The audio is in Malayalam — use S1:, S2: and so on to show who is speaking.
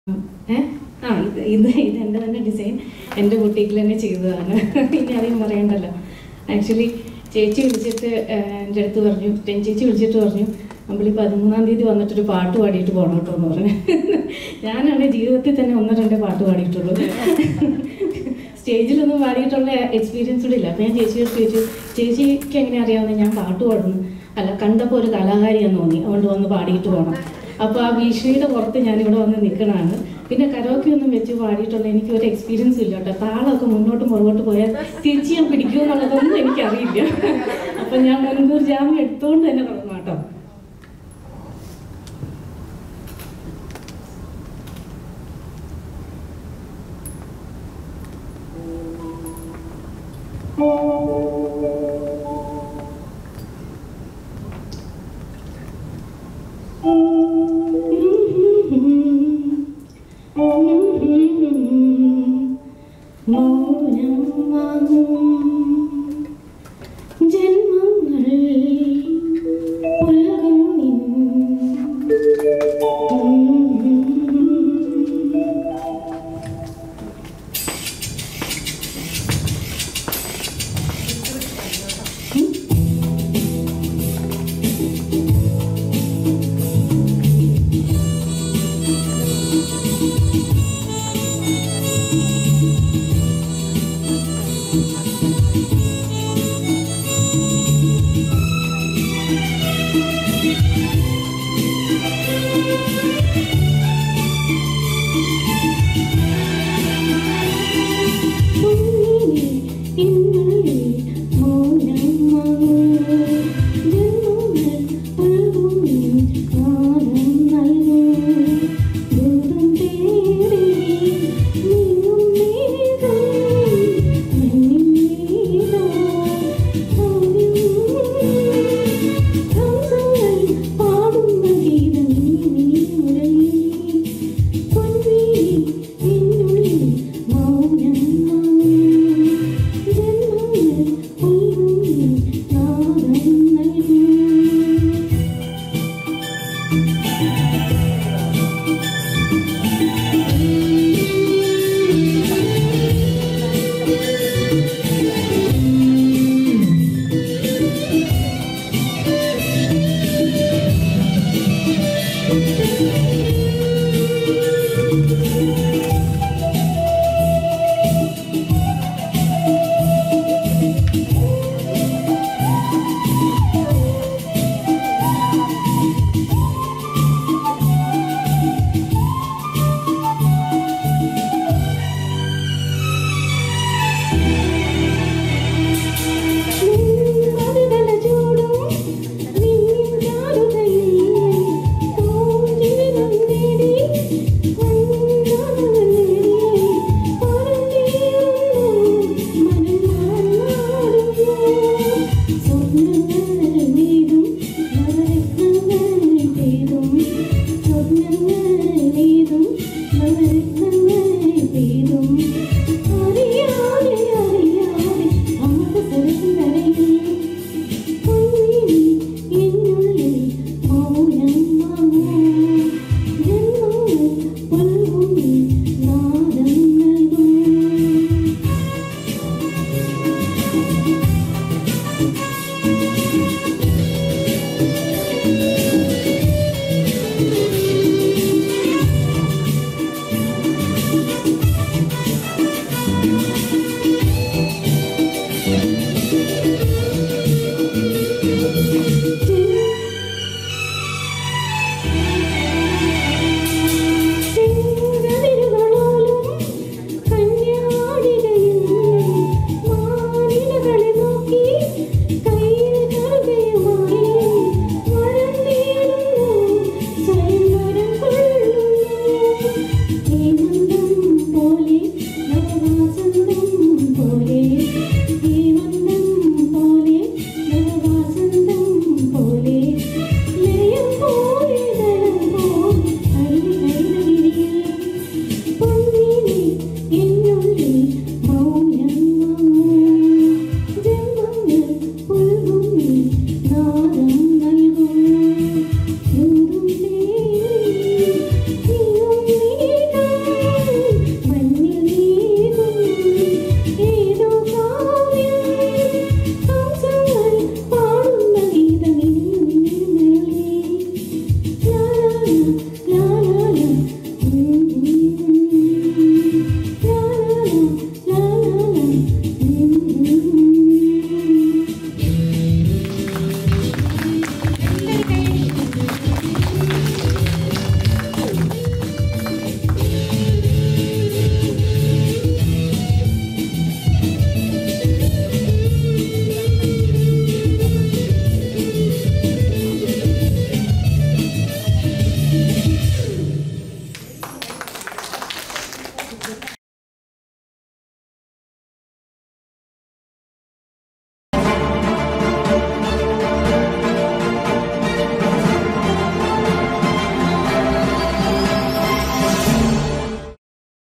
S1: ഏ ആ ഇത് ഇത് ഇത് എൻ്റെ തന്നെ ഡിസൈൻ എൻ്റെ ബുട്ടീക്കിൽ തന്നെ ചെയ്തതാണ് ഇനി അധികം പറയണ്ടല്ലോ ആക്ച്വലി ചേച്ചി വിളിച്ചിട്ട് ഏഹ്, എൻ്റെ അടുത്ത് പറഞ്ഞു ടെൻ ചേച്ചി വിളിച്ചിട്ട് പറഞ്ഞു അമ്പിളി പതിമൂന്നാം തീയതി വന്നിട്ടൊരു പാട്ട് പാടിയിട്ട് പോകണം കേട്ടോ എന്ന് പറഞ്ഞു ഞാനാണ് ജീവിതത്തിൽ തന്നെ ഒന്നോ രണ്ടോ പാട്ട് പാടിയിട്ടുള്ളൂ സ്റ്റേജിലൊന്നും പാടിയിട്ടുള്ള എക്സ്പീരിയൻസ് കൂടെ ഇല്ല അപ്പോൾ ഞാൻ ചേച്ചിയോട് ചോദിച്ചു ചേച്ചിക്ക് എങ്ങനെ അറിയാവുന്നത് ഞാൻ പാട്ട് പാടുന്നു അല്ല കണ്ടപ്പോൾ ഒരു കലാകാരിയാന്ന് തോന്നി അതുകൊണ്ട് വന്ന് പാടിയിട്ട് പോകണം അപ്പോൾ ആ ഭീഷണിയുടെ പുറത്ത് ഞാനിവിടെ വന്ന് നിൽക്കണതാണ് പിന്നെ കരോക്കെ ഒന്നും വെച്ച് പാടിയിട്ടുള്ള എനിക്ക് ഒരു എക്സ്പീരിയൻസ് ഇല്ല കേട്ടോ താളമൊക്കെ മുന്നോട്ട് പുറകോട്ട് പോയാൽ തിരിച്ച് ഞാൻ പിടിക്കുമോ എന്നുള്ളതൊന്നും എനിക്കറിയില്ല അപ്പം ഞാൻ മുൻകൂർ ജാമ്യം എടുത്തുകൊണ്ട് തന്നെ തുടങ്ങും കേട്ടോ ജന്മങ്ങൾ ഉലകം പാടുന്ന ഗീതം നീ മുരളി അറിയാതെ അറിയാതെ അമൃത സരസിനരയിൽ പൊന്നിനി എന്നുള്ളിൽ മൗനം മൗനം ജന്മങ്ങൾ പുൽഭൂമി നാദം നൽകും എല്ലാവർക്കും